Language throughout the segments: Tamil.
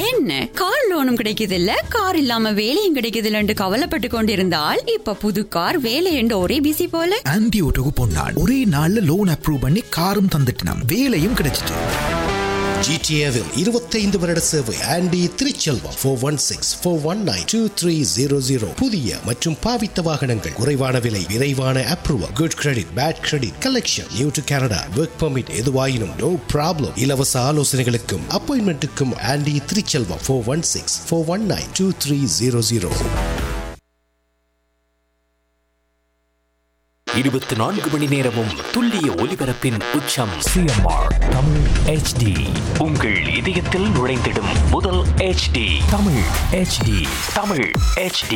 என்ன கார் லோனும் கிடைக்குது இல்ல கார் இல்லாம வேலையும் கிடைக்குது இல்லன்னு கவலைப்பட்டு கொண்டிருந்தால் இப்ப புது கார் வேலை என்று ஒரே பிசி போல ஆன்டி ஓட்டோக்கு பொன்னாள் ஒரே நாள்ல லோன் அப்ரூவ் பண்ணி காரும் தந்துட்டினாம் வேலையும் கிடைச்சிட்டு ஜிடிஏவில் இருபத்தைந்து வருட சேவை Andy Thiruchelvam four one six four one nine two three zero zero புதிய மற்றும் பாவித்த வாகனங்கள் குறைவான விலை விரைவான approval good credit bad credit collection new to Canada work permit எதுவாயினும் நோ ப்ராப்ளம் இலவச ஆலோசனைகளுக்கும் அப்பாயின்மெண்ட்டுக்கும் Andy Thiruchelvam four one six four one nine two three zero zero இருபத்தி நான்கு மணி நேரமும் துல்லிய ஒலிபரப்பின் உச்சம் சிஎம்ஆர் தமிழ் ஹெச்டி உங்கள் இதயத்தில் நுழைந்திடும் முதல் HD Tamil HD Tamil HD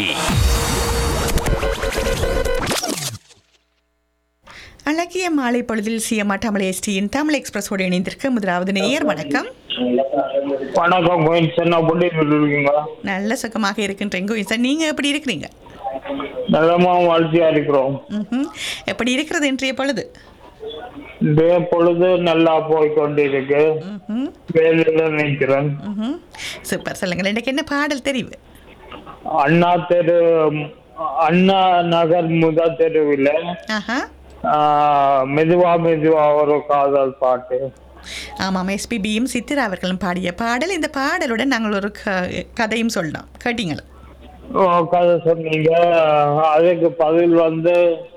அழகிய மாலை பொழுதில் சிஎம்ஆ தமிழ் எஸ்டியின் தமிழ் எக்ஸ்பிரஸோடு இணைந்திருக்க முதலாவது நேயர் வணக்கம் வணக்கம் கோயில் சென்னை பொண்டி இருக்கீங்க நல்ல சுகமாக இருக்கின்றீங்க சார் நீங்க எப்படி இருக்கிறீங்க நல்லமா வாழ்த்தியா இருக்கிறோம் ம்ஹும். எப்படி இருக்கிறது இன்றைய பொழுது இதே பொழுது நல்லா போய் கொண்டிருக்கு ம்ஹும். வேலையில நிற்கிறேன் ம்ஹும். சூப்பர் சொல்லுங்கள் எனக்கு என்ன பாடல் தெரிவு அண்ணா தெரு அண்ணா நகர் முத தெருவில் ஆஹா மெதுவா மெதுவா ஒரு காதல் பாட்டு ஆமாம் எஸ்பிபியும் சித்திரா அவர்களும் பாடிய பாடல் இந்த பாடலுடன் நாங்கள் ஒரு க- கதையும் சொல்லலாம் கேட்டீங்களா ஓ, கதை சொன்னீங்க அதுக்கு பதில் வந்து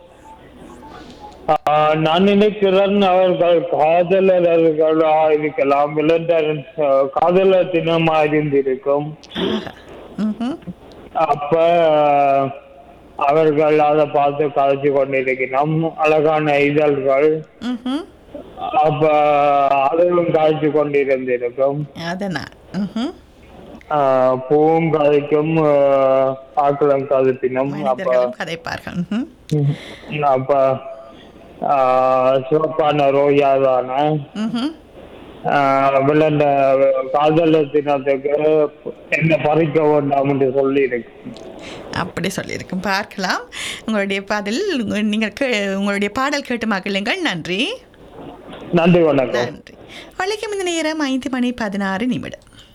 ஆ, நான் நினைக்கிறேன் அவர்கள் காதலர்களா இருக்கலாம் இளைஞர் காதலர் தினமா இருந்திருக்கும் ம்ஹும். அப்ப அவர்கள் அதை பார்த்து கதைச்சு கொண்டிருக்கணும் அழகான இதழ்கள் ம்ஹும். அப்ப அதுவும் காய்ச்சி கொண்டிருந்திருக்கும் அதனால் ம்ஹும். ஆஹ் பூவும் கதைக்கும் ஆக்களம் கதைப்பினும் அப்ப மனிதர்களும் கதைப்பார்கள் ம்ஹும். அப்ப ஆஹ் சிவப்பான ரோஜா தானே ம்ஹும். விளையாண்ட காதல தினத்துக்கு என்ன பறிக்க வேண்டாம் என்று சொல்லி இருக்கு அப்படி சொல்லியிருக்கும் பார்க்கலாம் உங்களுடைய பாடல் உங்க- நீங்கள் கே- உங்களுடைய பாடல் கேட்டு மகிழுங்கள் நன்றி நன்றி வணக்கம் நன்றி வழக்கம் இந்த நேரம் ஐந்து மணி பதினாறு நிமிடம்